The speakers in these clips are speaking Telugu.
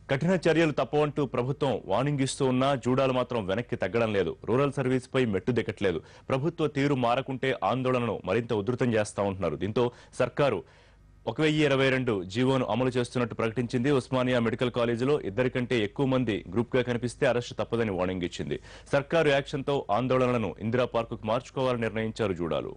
కఠిన చర్యలు తప్పవంటూ ప్రభుత్వం వార్నింగ్ ఇస్తూ ఉన్నా జూడాలు మాత్రం వెనక్కి తగ్గడం లేదు రూరల్ సర్వీస్ పై మెట్టు దిక్కట్లేదు ప్రభుత్వ తీరు మారకుంటే ఆందోళనను మరింత ఉధృతం చేస్తా ఉంటున్నారు దీంతో సర్కారు ఒక వెయ్యి ఇరవై రెండు జీవోను అమలు చేస్తున్నట్టు ప్రకటించింది ఉస్మానియా మెడికల్ కాలేజీలో ఇద్దరి కంటే ఎక్కువ మంది గ్రూప్ గా కనిపిస్తే అరెస్టు తప్పదని వార్నింగ్ ఇచ్చింది సర్కారు యాక్షన్తో ఆందోళనలను ఇందిరా పార్కుకు మార్చుకోవాలని నిర్ణయించారు జూడాలు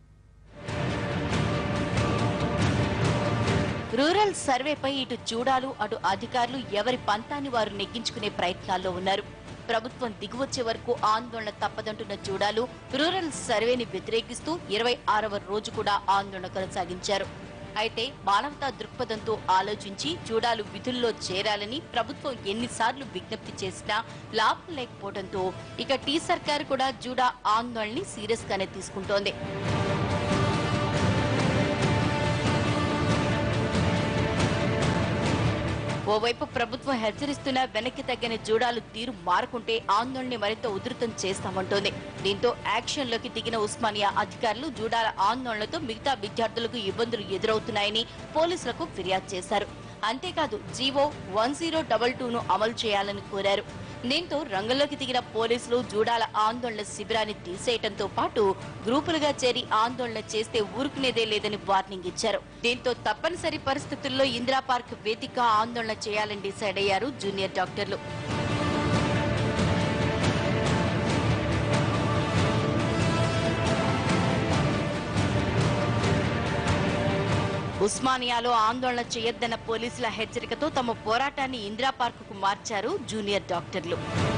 రూరల్ సర్వేపై ఇటు చూడాలు అటు అధికారులు ఎవరి పంతాన్ని వారు నెగ్గించుకునే ప్రయత్నాల్లో ఉన్నారు ప్రభుత్వం దిగువచ్చే వరకు ఆందోళన తప్పదంటున్న చూడాలు రూరల్ సర్వేని వ్యతిరేకిస్తూ ఇరవై ఆరవ రోజు కూడా ఆందోళన కొనసాగించారు అయితే మానవతా దృక్పథంతో ఆలోచించి చూడాలు విధుల్లో చేరాలని ప్రభుత్వం ఎన్నిసార్లు విజ్ఞప్తి చేసినా లాభం లేకపోవడంతో ఇక టీ సర్కారు కూడా జూడా ఆందోళనని సీరియస్ గానే తీసుకుంటోంది ఓవైపు ప్రభుత్వం హెచ్చరిస్తున్నా వెనక్కి తగ్గిన జూడాలు తీరు మారకుంటే ఆందోళన మరింత ఉధృతం చేస్తామంటోంది దీంతో యాక్షన్లోకి దిగిన ఉస్మానియా అధికారులు జూడాల ఆందోళనతో మిగతా విద్యార్థులకు ఇబ్బందులు ఎదురవుతున్నాయని పోలీసులకు ఫిర్యాదు చేశారు అంతేకాదు జీవో వన్ జీరో డబల్ టూను అమలు చేయాలని కోరారు దీంతో రంగంలోకి దిగిన పోలీసులు జూడాల ఆందోళన శిబిరాన్ని తీసేయడంతో పాటు గ్రూపులుగా చేరి ఆందోళన చేస్తే ఊరుకునేదే లేదని వార్నింగ్ ఇచ్చారు దీంతో తప్పనిసరి పరిస్థితుల్లో ఇందిరా పార్క్ వేదిక ఆందోళన చేయాలని డిసైడ్ అయ్యారు జూనియర్ డాక్టర్లు ఉస్మానియాలో ఆందోళన చేయొద్దన్న పోలీసుల హెచ్చరికతో తమ పోరాటాన్ని ఇందిరా పార్కుకు మార్చారు జూనియర్ డాక్టర్లు